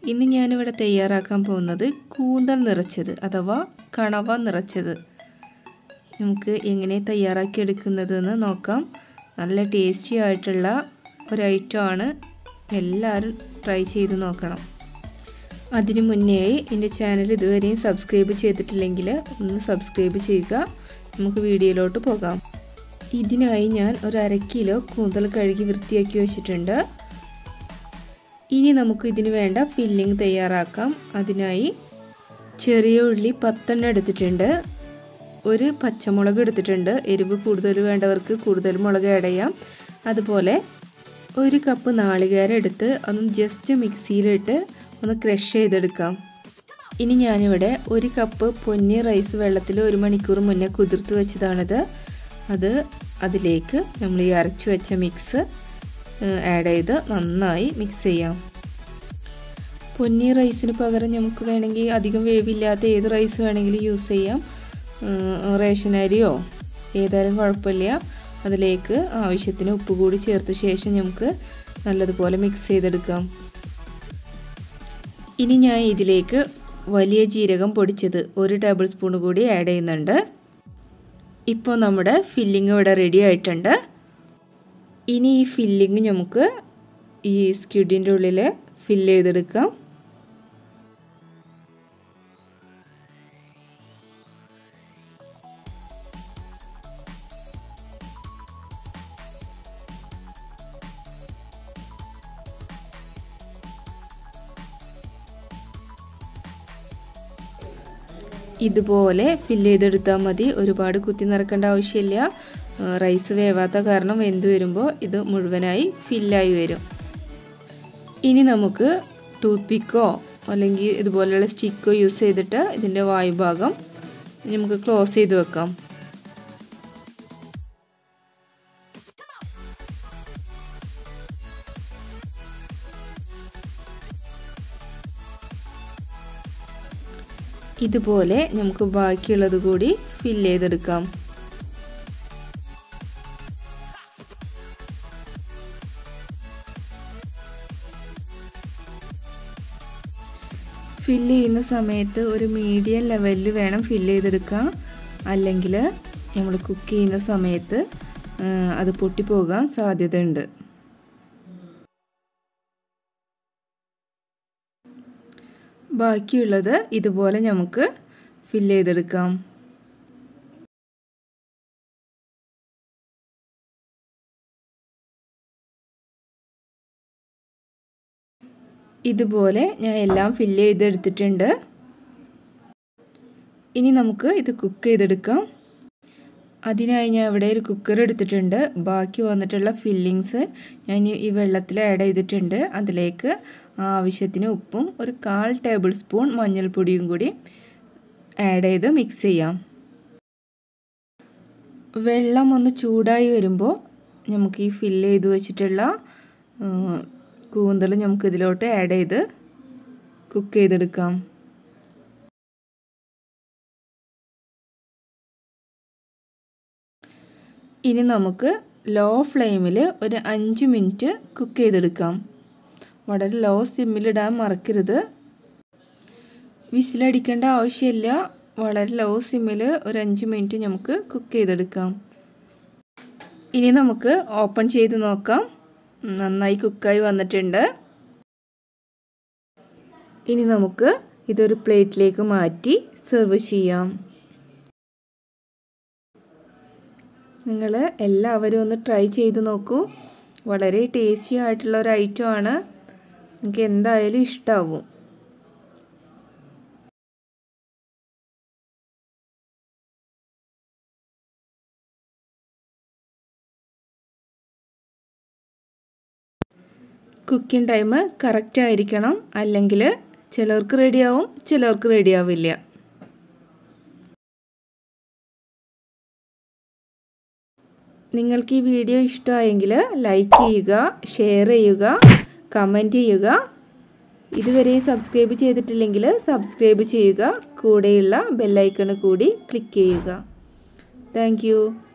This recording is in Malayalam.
ഇന്ന് ഞാനിവിടെ തയ്യാറാക്കാൻ പോകുന്നത് കൂന്തൽ നിറച്ചത് അഥവാ കണവ നിറച്ചത് നമുക്ക് എങ്ങനെ തയ്യാറാക്കി എടുക്കുന്നതെന്ന് നോക്കാം നല്ല ടേസ്റ്റി ആയിട്ടുള്ള ഒരു ഐറ്റമാണ് എല്ലാവരും ട്രൈ ചെയ്ത് നോക്കണം അതിനു മുന്നേയായി എൻ്റെ ചാനൽ ഇതുവരെയും സബ്സ്ക്രൈബ് ചെയ്തിട്ടില്ലെങ്കിൽ ഒന്ന് സബ്സ്ക്രൈബ് ചെയ്യുക നമുക്ക് വീഡിയോയിലോട്ട് പോകാം ഇതിനായി ഞാൻ ഒരു അര കിലോ കൂന്തൽ കഴുകി വൃത്തിയാക്കി വെച്ചിട്ടുണ്ട് ഇനി നമുക്ക് ഇതിന് വേണ്ട ഫില്ലിംഗ് തയ്യാറാക്കാം അതിനായി ചെറിയ ഉള്ളി പത്തെണ്ണം എടുത്തിട്ടുണ്ട് ഒരു പച്ചമുളക് എടുത്തിട്ടുണ്ട് എരിവ് കൂടുതൽ വേണ്ടവർക്ക് കൂടുതൽ മുളക് ആഡ് ചെയ്യാം അതുപോലെ ഒരു കപ്പ് നാളികേരം എടുത്ത് ഒന്ന് ജസ്റ്റ് മിക്സിയിലിട്ട് ഒന്ന് ക്രഷ് ചെയ്തെടുക്കാം ഇനി ഞാനിവിടെ ഒരു കപ്പ് പൊന്നി റൈസ് വെള്ളത്തിൽ ഒരു മണിക്കൂർ മുന്നേ കുതിർത്ത് വെച്ചതാണിത് അത് അതിലേക്ക് നമ്മൾ ഈ അരച്ചു വെച്ച മിക്സ് ആഡ് ചെയ്ത് നന്നായി മിക്സ് ചെയ്യാം പൊന്നി റൈസിന് പകരം നമുക്ക് വേണമെങ്കിൽ അധികം വേവില്ലാത്ത ഏത് റൈസ് വേണമെങ്കിലും യൂസ് ചെയ്യാം റേഷൻ അരിയോ ഏതായാലും കുഴപ്പമില്ല അതിലേക്ക് ആവശ്യത്തിന് ഉപ്പ് കൂടി ചേർത്ത ശേഷം നമുക്ക് നല്ലതുപോലെ മിക്സ് ചെയ്തെടുക്കാം ഇനി ഞാൻ ഇതിലേക്ക് വലിയ ജീരകം പൊടിച്ചത് ഒരു ടേബിൾ സ്പൂൺ കൂടി ആഡ് ചെയ്യുന്നുണ്ട് ഇപ്പോൾ നമ്മുടെ ഫില്ലിങ് ഇവിടെ റെഡി ആയിട്ടുണ്ട് ഇനി ഈ ഫില്ലിങ് നമുക്ക് ഈ സ്ക്യൂഡിൻ്റെ ഉള്ളിൽ ഫില്ല് ചെയ്തെടുക്കാം ഇതുപോലെ ഫില്ല് ചെയ്തെടുത്താൽ മതി ഒരുപാട് കുത്തി നിറക്കേണ്ട ആവശ്യമില്ല റൈസ് വേവാത്ത കാരണം വെന്ത് വരുമ്പോൾ ഇത് മുഴുവനായി ഫില്ലായി വരും ഇനി നമുക്ക് ടൂത്ത് പിക്കോ അല്ലെങ്കിൽ ഇതുപോലെയുള്ള സ്റ്റിക്കോ യൂസ് ചെയ്തിട്ട് ഇതിൻ്റെ വായുഭാഗം നമുക്ക് ക്ലോസ് ചെയ്ത് വെക്കാം ഇതുപോലെ നമുക്ക് ബാക്കിയുള്ളത് കൂടി ഫില്ല് ചെയ്തെടുക്കാം ഫില്ല് ചെയ്യുന്ന സമയത്ത് ഒരു മീഡിയം ലെവലിൽ വേണം ഫില്ല് ചെയ്തെടുക്കാൻ അല്ലെങ്കിൽ നമ്മൾ കുക്ക് ചെയ്യുന്ന സമയത്ത് അത് പൊട്ടിപ്പോകാൻ സാധ്യതയുണ്ട് ബാക്കിയുള്ളത് ഇതുപോലെ നമുക്ക് ഫില്ല് ചെയ്തെടുക്കാം ഇതുപോലെ ഞാൻ എല്ലാം ഫില്ല് ചെയ്തെടുത്തിട്ടുണ്ട് ഇനി നമുക്ക് ഇത് കുക്ക് ചെയ്തെടുക്കാം അതിനായി ഞാൻ ഇവിടെ ഒരു കുക്കർ എടുത്തിട്ടുണ്ട് ബാക്കി വന്നിട്ടുള്ള ഫില്ലിങ്സ് ഞാൻ ഈ വെള്ളത്തിൽ ആഡ് ചെയ്തിട്ടുണ്ട് അതിലേക്ക് ആവശ്യത്തിന് ഉപ്പും ഒരു കാൽ ടേബിൾ സ്പൂൺ മഞ്ഞൾപ്പൊടിയും കൂടി ആഡ് ചെയ്ത് മിക്സ് ചെയ്യാം വെള്ളം ഒന്ന് ചൂടായി വരുമ്പോൾ നമുക്ക് ഈ ഫില്ല് ചെയ്ത് വെച്ചിട്ടുള്ള കൂന്തൽ നമുക്ക് ഇതിലോട്ട് ആഡ് ചെയ്ത് കുക്ക് ചെയ്തെടുക്കാം ഇനി നമുക്ക് ലോ ഫ്ലെയിമിൽ ഒരു അഞ്ച് മിനിറ്റ് കുക്ക് ചെയ്തെടുക്കാം വളരെ ലോ സിമ്മിലിടാൻ മറക്കരുത് വിസിലടിക്കേണ്ട ആവശ്യമില്ല വളരെ ലോ സിമ്മിൽ ഒരു അഞ്ച് മിനിറ്റ് നമുക്ക് കുക്ക് ചെയ്തെടുക്കാം ഇനി നമുക്ക് ഓപ്പൺ ചെയ്ത് നോക്കാം നന്നായി കുക്കായി വന്നിട്ടുണ്ട് ഇനി നമുക്ക് ഇതൊരു പ്ലേറ്റിലേക്ക് മാറ്റി സെർവ് ചെയ്യാം നിങ്ങൾ എല്ലാവരും ഒന്ന് ട്രൈ ചെയ്ത് നോക്കൂ വളരെ ടേസ്റ്റി ആയിട്ടുള്ള ഒരു ഐറ്റമാണ് നിങ്ങൾക്ക് എന്തായാലും ഇഷ്ടാവും കുക്കിംഗ് ടൈം കറക്റ്റ് ആയിരിക്കണം അല്ലെങ്കിൽ ചിലർക്ക് റെഡിയാവും ചിലർക്ക് റെഡിയാവില്ല നിങ്ങൾക്ക് ഈ വീഡിയോ ഇഷ്ടമായെങ്കിൽ ലൈക്ക് ചെയ്യുക ഷെയർ ചെയ്യുക കമൻറ്റ് ചെയ്യുക ഇതുവരെയും സബ്സ്ക്രൈബ് ചെയ്തിട്ടില്ലെങ്കിൽ സബ്സ്ക്രൈബ് ചെയ്യുക കൂടെയുള്ള ബെല്ലൈക്കണ് കൂടി ക്ലിക്ക് ചെയ്യുക താങ്ക്